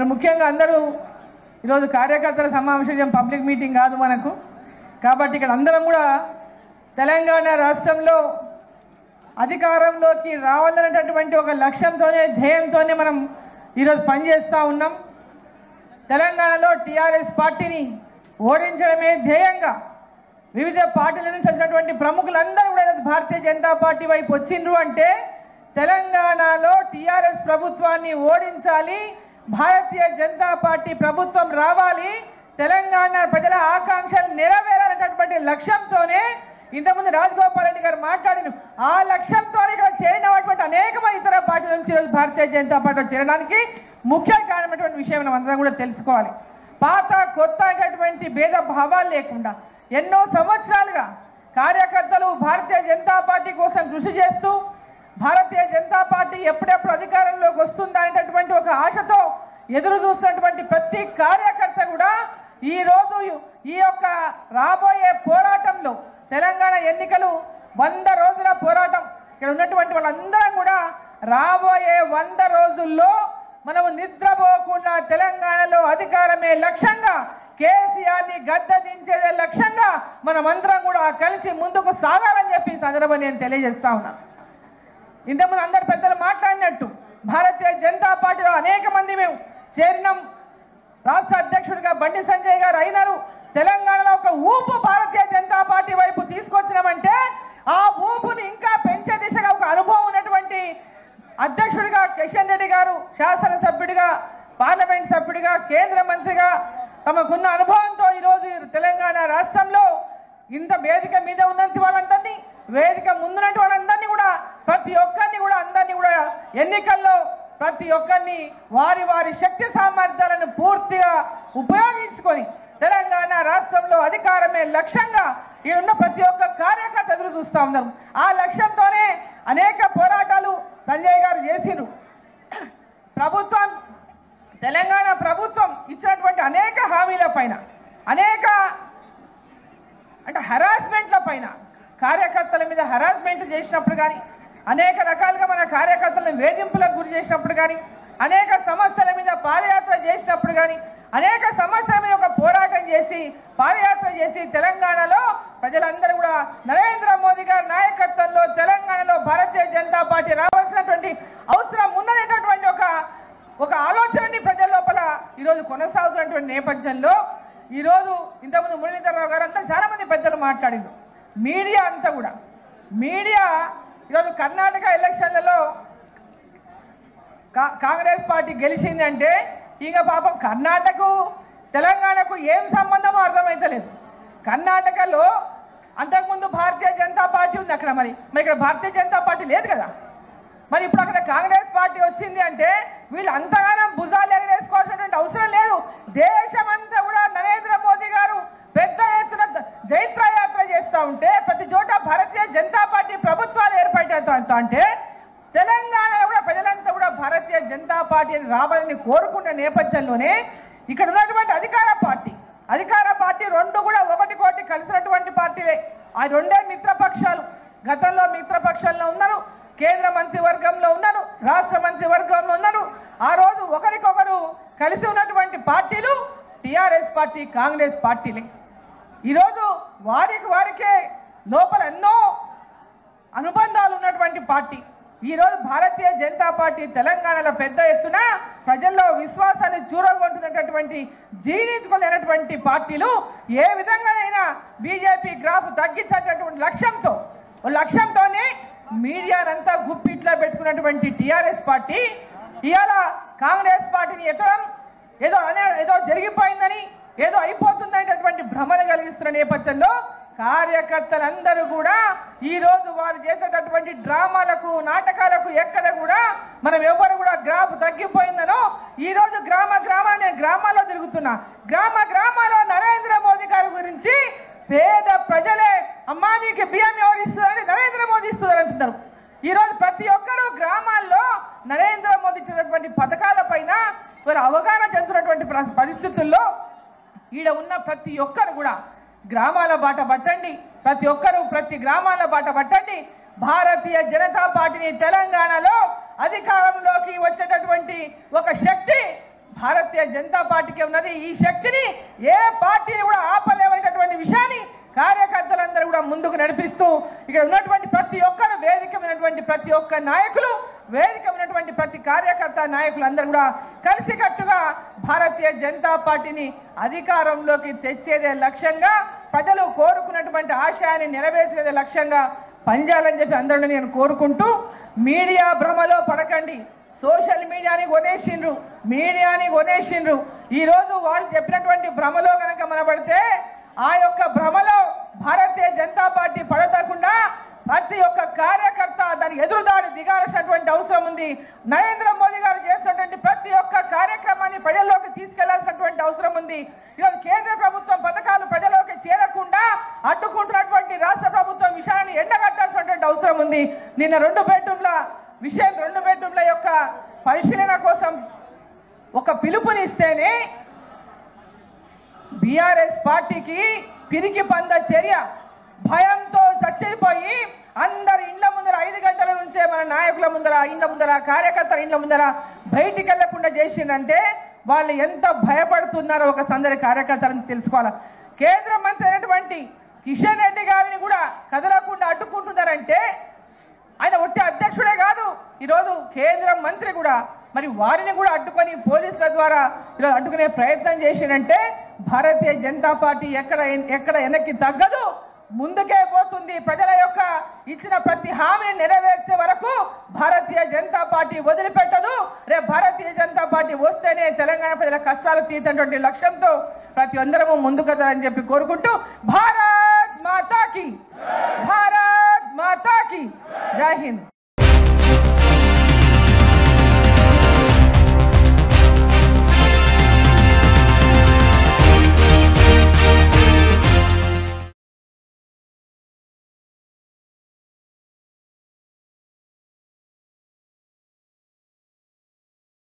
మరి ముఖ్యంగా అందరూ ఈరోజు కార్యకర్తల సమావేశం పబ్లిక్ మీటింగ్ కాదు మనకు కాబట్టి ఇక్కడ అందరం కూడా తెలంగాణ రాష్ట్రంలో అధికారంలోకి రావాలనేటటువంటి ఒక లక్ష్యంతోనే ధ్యేయంతోనే మనం ఈరోజు పనిచేస్తూ ఉన్నాం తెలంగాణలో టీఆర్ఎస్ పార్టీని ఓడించడమే ధ్యేయంగా వివిధ పార్టీల నుంచి వచ్చినటువంటి ప్రముఖులందరూ కూడా ఈరోజు భారతీయ జనతా పార్టీ వైపు వచ్చిండ్రు అంటే తెలంగాణలో టీఆర్ఎస్ ప్రభుత్వాన్ని ఓడించాలి భారతీయ జనతా పార్టీ ప్రభుత్వం రావాలి తెలంగాణ ప్రజల ఆకాంక్షలు నెరవేరాలనేటటువంటి లక్ష్యంతోనే ఇంతకుముందు రాజగోపాల్ రెడ్డి గారు మాట్లాడిన ఆ లక్ష్యంతో ఇక్కడ చేరినటువంటి అనేక మంది ఇతర పార్టీల నుంచి ఈరోజు భారతీయ జనతా పార్టీలో చేరడానికి ముఖ్య కారణమైనటువంటి విషయం మనం అందరం కూడా తెలుసుకోవాలి పాత కొత్త అనేటటువంటి భేద భావాలు లేకుండా ఎన్నో సంవత్సరాలుగా కార్యకర్తలు భారతీయ జనతా పార్టీ కోసం కృషి చేస్తూ భారతీయ జనతా పార్టీ ఎప్పుడెప్పుడు అధికారంలోకి వస్తుందా అనేటటువంటి ఒక ఆశతో ఎదురు చూస్తున్నటువంటి ప్రతి కార్యకర్త కూడా ఈ రోజు ఈ యొక్క రాబోయే పోరాటంలో తెలంగాణ ఎన్నికలు వంద రోజుల పోరాటం ఇక్కడ ఉన్నటువంటి వాళ్ళందరం కూడా రాబోయే వంద రోజుల్లో మనము నిద్రపోకుండా తెలంగాణలో అధికారమే లక్ష్యంగా కేసీఆర్ ని గద్ద దించేదే లక్ష్యంగా మనమందరం కూడా కలిసి ముందుకు సాగాలని చెప్పి ఈ సందర్భంగా నేను తెలియజేస్తా ఉన్నాను ఇంతకుముందు అందరు పెద్దలు మాట్లాడినట్టు భారతీయ జనతా పార్టీలో అనేక మంది మేము చేరినాం రాష్ట్ర అధ్యక్షుడిగా బండి సంజయ్ గారు అయినారు తెలంగాణలో ఒక ఊపు భారతీయ జనతా పార్టీ వైపు తీసుకొచ్చినామంటే ఆ ఊపుని ఇంకా పెంచే దిశగా ఒక అనుభవం ఉన్నటువంటి అధ్యక్షుడిగా కిషన్ రెడ్డి గారు శాసనసభ్యుడిగా పార్లమెంట్ సభ్యుడిగా కేంద్ర మంత్రిగా తమకున్న అనుభవంతో ఈరోజు ఈ తెలంగాణ రాష్ట్రంలో ఇంత వేదిక మీద ఉన్నంత వాళ్ళందరినీ వేదిక ముందున్నట్టు వాళ్ళందరినీ కూడా ప్రతి ఒక్కరిని కూడా అందరినీ కూడా ఎన్నికల్లో ప్రతి ఒక్కరిని వారి వారి శక్తి సామర్థ్యాలను పూర్తిగా ఉపయోగించుకొని తెలంగాణ రాష్ట్రంలో అధికారమే లక్ష్యంగా ఈడున్న ప్రతి ఒక్క కార్యకర్త ఎదురు చూస్తా ఉన్నారు ఆ లక్ష్యంతోనే అనేక పోరాటాలు సంజయ్ గారు చేసిరు ప్రభుత్వం తెలంగాణ ప్రభుత్వం ఇచ్చినటువంటి అనేక హామీల పైన అనేక అంటే హరాస్మెంట్ల పైన కార్యకర్తల మీద హరాస్మెంట్ చేసినప్పుడు కానీ అనేక రకాలుగా మన కార్యకర్తలను వేధింపులకు గురి చేసినప్పుడు కానీ అనేక సమస్యల మీద పాదయాత్ర చేసినప్పుడు కానీ అనేక సమస్యల మీద ఒక పోరాటం చేసి పాదయాత్ర చేసి తెలంగాణలో ప్రజలందరూ కూడా నరేంద్ర మోదీ గారి నాయకత్వంలో తెలంగాణలో భారతీయ జనతా పార్టీ రావాల్సినటువంటి అవసరం ఉన్నదనేటటువంటి ఒక ఒక ఆలోచనని ప్రజల లోపల ఈరోజు కొనసాగుతున్నటువంటి నేపథ్యంలో ఈరోజు ఇంతకుముందు మురళీధరరావు గారు అంతా చాలా మంది పెద్దలు మాట్లాడిండు మీడియా అంతా కూడా మీడియా ఈరోజు కర్ణాటక ఎలక్షన్లలో కా- కాంగ్రెస్ పార్టీ గెలిచిందంటే ఇక పాపం కర్ణాటక తెలంగాణకు ఏం సంబంధమో అర్థమైతలేదు కర్ణాటకలో అంతకుముందు భారతీయ జనతా పార్టీ ఉంది అక్కడ మరి మరి ఇక్కడ భారతీయ జనతా పార్టీ లేదు కదా మరి ఇప్పుడు అక్కడ కాంగ్రెస్ పార్టీ వచ్చింది అంటే వీళ్ళు అంతగానో భుజాలు ఎగరేసుకోవాల్సినటువంటి అవసరం లేదు దేశమంతా కూడా నరేంద్ర మోదీ గారు పెద్ద ఎత్తున జైత్ర యాత్ర చేస్తూ ఉంటే ప్రతి చోట భారతీయ జనతా పార్టీ ప్రభుత్వాలు ఏర్పడతా అంటే తెలంగాణలో కూడా ప్రజలంతా కూడా భారతీయ జనతా పార్టీని రావాలని కోరుకున్న నేపథ్యంలోనే ఇక్కడ ఉన్నటువంటి అధికార పార్టీ అధికార పార్టీ రెండు కూడా ఒకటి కోటి కలిసినటువంటి పార్టీలే ఆ రెండే మిత్రపక్షాలు గతంలో మిత్రపక్షాల్లో ఉన్నారు కేంద్ర మంత్రివర్గంలో ఉన్నారు రాష్ట్ర మంత్రివర్గంలో ఉన్నారు ఆ రోజు ఒకరికొకరు కలిసి ఉన్నటువంటి పార్టీలు టిఆర్ఎస్ పార్టీ కాంగ్రెస్ పార్టీలే ఈరోజు వారికి వారికే లోపల ఎన్నో అనుబంధాలు ఉన్నటువంటి పార్టీ ఈ రోజు భారతీయ జనతా పార్టీ తెలంగాణలో పెద్ద ఎత్తున ప్రజల్లో విశ్వాసాన్ని చూరగొంటున్నటువంటి జీర్ణించుకోలేనటువంటి పార్టీలు ఏ విధంగానైనా బీజేపీ గ్రాఫ్ తగ్గించేటటువంటి లక్ష్యంతో ఓ లక్ష్యంతోనే మీడియానంతా గుప్పిట్లో పెట్టుకున్నటువంటి టిఆర్ఎస్ పార్టీ ఇవాళ కాంగ్రెస్ పార్టీని ఎత్తడం ఏదో అనే ఏదో జరిగిపోయిందని ఏదో అయిపోతుందనేటటువంటి భ్రమను కలిగిస్తున్న నేపథ్యంలో కార్యకర్తలందరూ కూడా ఈ రోజు వారు చేసేటటువంటి డ్రామాలకు నాటకాలకు ఎక్కడ కూడా మనం ఎవరు కూడా గ్రాఫ్ తగ్గిపోయిందనో ఈ రోజు గ్రామ గ్రామాన్ని నేను గ్రామాల్లో తిరుగుతున్నా గ్రామ గ్రామాల్లో నరేంద్ర మోదీ గారి గురించి పేద ప్రజలే అమ్మా మీకు బియ్యం ఎవరు ఇస్తున్నారని నరేంద్ర మోదీ ఇస్తున్నారు అంటున్నారు ఈ రోజు ప్రతి ఒక్కరూ గ్రామాల్లో నరేంద్ర మోదీ ఇచ్చినటువంటి పథకాల పైన మరి అవగాహన చెందుతున్నటువంటి ప్ర- పరిస్థితుల్లో ఈడ ఉన్న ప్రతి ఒక్కరు కూడా గ్రామాల బాట పట్టండి ప్రతి ఒక్కరు ప్రతి గ్రామాల బాట పట్టండి భారతీయ జనతా పార్టీని తెలంగాణలో అధికారంలోకి వచ్చేటటువంటి ఒక శక్తి భారతీయ జనతా పార్టీకి ఉన్నది ఈ శక్తిని ఏ పార్టీని కూడా ఆపలేవనేటటువంటి విషయాన్ని కార్యకర్తలందరూ కూడా ముందుకు నడిపిస్తూ ఇక్కడ ఉన్నటువంటి ప్రతి ఒక్కరు వేదిక ఉన్నటువంటి ప్రతి ఒక్క నాయకులు వేదిక ఉన్నటువంటి ప్రతి కార్యకర్త నాయకులు అందరూ కూడా కలిసికట్టుగా భారతీయ జనతా పార్టీని అధికారంలోకి తెచ్చేదే లక్ష్యంగా ప్రజలు కోరుకున్నటువంటి ఆశయాన్ని నెరవేర్చేదే లక్ష్యంగా పనిచేయాలని చెప్పి అందరూ నేను కోరుకుంటూ మీడియా భ్రమలో పడకండి సోషల్ మీడియాని కొనేసిండ్రు మీడియాని కొనేసిండ్రు ఈ రోజు వాళ్ళు చెప్పినటువంటి భ్రమలో కనుక మనబడితే ఆ యొక్క భ్రమలో భారతీయ జనతా పార్టీ పడతకుండా ప్రతి ఒక్క కార్యకర్త దాని ఎదురుదాడి దిగాల్సినటువంటి అవసరం ఉంది నరేంద్ర మోదీ గారు చేస్తున్నటువంటి ప్రతి ఒక్క కార్యక్రమాన్ని ప్రజల్లోకి తీసుకెళ్లాల్సినటువంటి అవసరం ఉంది ఈరోజు కేంద్ర ప్రభుత్వం పథకాలు ప్రజల్లోకి చేరకుండా అడ్డుకుంటున్నటువంటి రాష్ట్ర ప్రభుత్వం విషయాన్ని ఎండగట్టాల్సినటువంటి అవసరం ఉంది నిన్న రెండు బెడ్రూమ్ల విషయం రెండు బెడ్రూమ్ల యొక్క పరిశీలన కోసం ఒక పిలుపునిస్తేనే బీఆర్ఎస్ పార్టీకి పిరికి పంద చర్య భయంతో చచ్చిపోయి అందరి ఇండ్ల ముందర ఐదు గంటల నుంచే మన నాయకుల ముందర ఇండ్ల ముందర కార్యకర్తల ఇండ్ల ముందర బయటికి వెళ్లకుండా చేసిందంటే వాళ్ళు ఎంత భయపడుతున్నారో ఒక సందరి కార్యకర్తలను తెలుసుకోవాలి కేంద్ర మంత్రి అయినటువంటి కిషన్ రెడ్డి గారిని కూడా కదలకుండా అడ్డుకుంటున్నారంటే ఆయన ఒట్టి అధ్యక్షుడే కాదు ఈరోజు కేంద్ర మంత్రి కూడా మరి వారిని కూడా అడ్డుకొని పోలీసుల ద్వారా ఈరోజు అడ్డుకునే ప్రయత్నం చేసినంటే భారతీయ జనతా పార్టీ ఎక్కడ ఎక్కడ వెనక్కి తగ్గదు ముందుకే పోతుంది ప్రజల యొక్క ఇచ్చిన ప్రతి హామీని నెరవేర్చే వరకు భారతీయ జనతా పార్టీ వదిలిపెట్టదు రేపు భారతీయ జనతా పార్టీ వస్తేనే తెలంగాణ ప్రజల కష్టాలు తీర్చేటువంటి లక్ష్యంతో ప్రతి అందరము ముందుకు అని చెప్పి కోరుకుంటూ భారత్